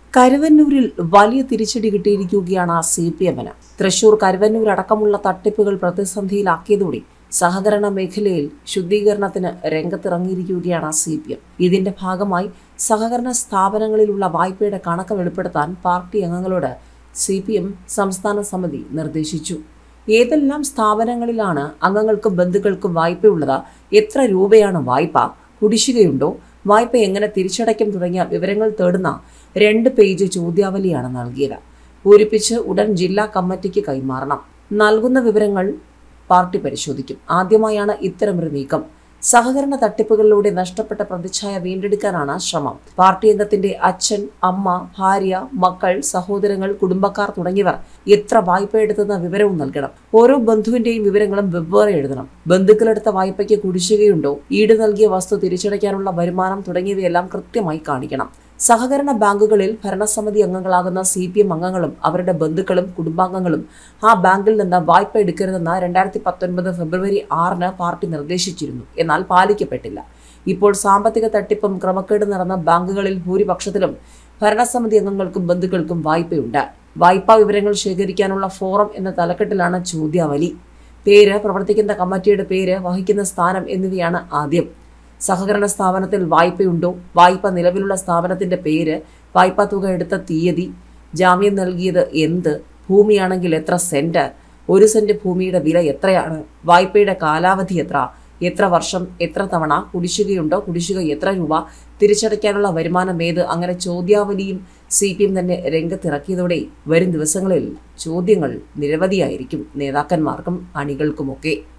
കരുവന്നൂരിൽ വലിയ തിരിച്ചടി കിട്ടിയിരിക്കുകയാണ് സി പി എമ്മിന് തൃശൂർ കരുവന്നൂർ അടക്കമുള്ള തട്ടിപ്പുകൾ പ്രതിസന്ധിയിലാക്കിയതോടെ സഹകരണ മേഖലയിൽ ശുദ്ധീകരണത്തിന് രംഗത്തിറങ്ങിയിരിക്കുകയാണ് സി പി എം ഇതിന്റെ ഭാഗമായി സഹകരണ സ്ഥാപനങ്ങളിലുള്ള വായ്പയുടെ കണക്ക് വെളിപ്പെടുത്താൻ പാർട്ടി അംഗങ്ങളോട് സി പി എം സംസ്ഥാന സമിതി നിർദ്ദേശിച്ചു ഏതെല്ലാം സ്ഥാപനങ്ങളിലാണ് അംഗങ്ങൾക്കും ബന്ധുക്കൾക്കും വായ്പയുള്ളത് എത്ര രൂപയാണ് വായ്പ കുടിശ്ശികയുണ്ടോ വായ്പ എങ്ങനെ തിരിച്ചടയ്ക്കും തുടങ്ങിയ വിവരങ്ങൾ തേടുന്ന രണ്ട് പേജ് ചോദ്യാവലിയാണ് നൽകിയത് പൂരിപ്പിച്ച് ഉടൻ ജില്ലാ കമ്മിറ്റിക്ക് കൈമാറണം നൽകുന്ന വിവരങ്ങൾ പാർട്ടി പരിശോധിക്കും ആദ്യമായാണ് ഇത്തരമൊരു നീക്കം സഹകരണ തട്ടിപ്പുകളിലൂടെ നഷ്ടപ്പെട്ട പ്രതിച്ഛായ വീണ്ടെടുക്കാനാണ് ശ്രമം പാർട്ടി അംഗത്തിന്റെ അച്ഛൻ അമ്മ ഭാര്യ മക്കൾ സഹോദരങ്ങൾ കുടുംബക്കാർ തുടങ്ങിയവർ എത്ര വായ്പ എടുത്തെന്ന വിവരവും നൽകണം ഓരോ ബന്ധുവിന്റെയും വിവരങ്ങളും വെവ്വേറെ എഴുതണം ബന്ധുക്കളെടുത്ത വായ്പയ്ക്ക് കുടിശ്ശികയുണ്ടോ ഈട് നൽകിയ വസ്തു തിരിച്ചടയ്ക്കാനുള്ള വരുമാനം തുടങ്ങിയവയെല്ലാം കൃത്യമായി കാണിക്കണം സഹകരണ ബാങ്കുകളിൽ ഭരണസമിതി അംഗങ്ങളാകുന്ന സി പി എം അംഗങ്ങളും അവരുടെ ബന്ധുക്കളും കുടുംബാംഗങ്ങളും ആ ബാങ്കിൽ നിന്ന് വായ്പ എടുക്കരുതെന്ന് രണ്ടായിരത്തി പത്തൊൻപത് ഫെബ്രുവരി ആറിന് പാർട്ടി നിർദ്ദേശിച്ചിരുന്നു എന്നാൽ പാലിക്കപ്പെട്ടില്ല ഇപ്പോൾ സാമ്പത്തിക തട്ടിപ്പും ക്രമക്കേട് നടന്ന ബാങ്കുകളിൽ ഭൂരിപക്ഷത്തിലും ഭരണസമിതി അംഗങ്ങൾക്കും ബന്ധുക്കൾക്കും വായ്പയുണ്ട് വായ്പാ വിവരങ്ങൾ ശേഖരിക്കാനുള്ള ഫോറം എന്ന തലക്കെട്ടിലാണ് ചോദ്യാവലി പേര് പ്രവർത്തിക്കുന്ന കമ്മിറ്റിയുടെ പേര് വഹിക്കുന്ന സ്ഥാനം എന്നിവയാണ് ആദ്യം സഹകരണ സ്ഥാപനത്തിൽ വായ്പയുണ്ടോ വായ്പ നിലവിലുള്ള സ്ഥാപനത്തിന്റെ പേര് വായ്പാ തുക എടുത്ത തീയതി ജാമ്യം നൽകിയത് എന്ത് ഭൂമിയാണെങ്കിൽ എത്ര സെന്റ് ഒരു സെന്റ് ഭൂമിയുടെ വില എത്രയാണ് വായ്പയുടെ കാലാവധി എത്ര എത്ര വർഷം എത്ര തവണ കുടിശ്ശികയുണ്ടോ കുടിശ്ശിക എത്ര രൂപ തിരിച്ചടയ്ക്കാനുള്ള വരുമാനം ഏത് അങ്ങനെ ചോദ്യാവലിയും സി പി എം തന്നെ രംഗത്തിറക്കിയതോടെ വരും ദിവസങ്ങളിൽ ചോദ്യങ്ങൾ നിരവധിയായിരിക്കും നേതാക്കന്മാർക്കും അണികൾക്കുമൊക്കെ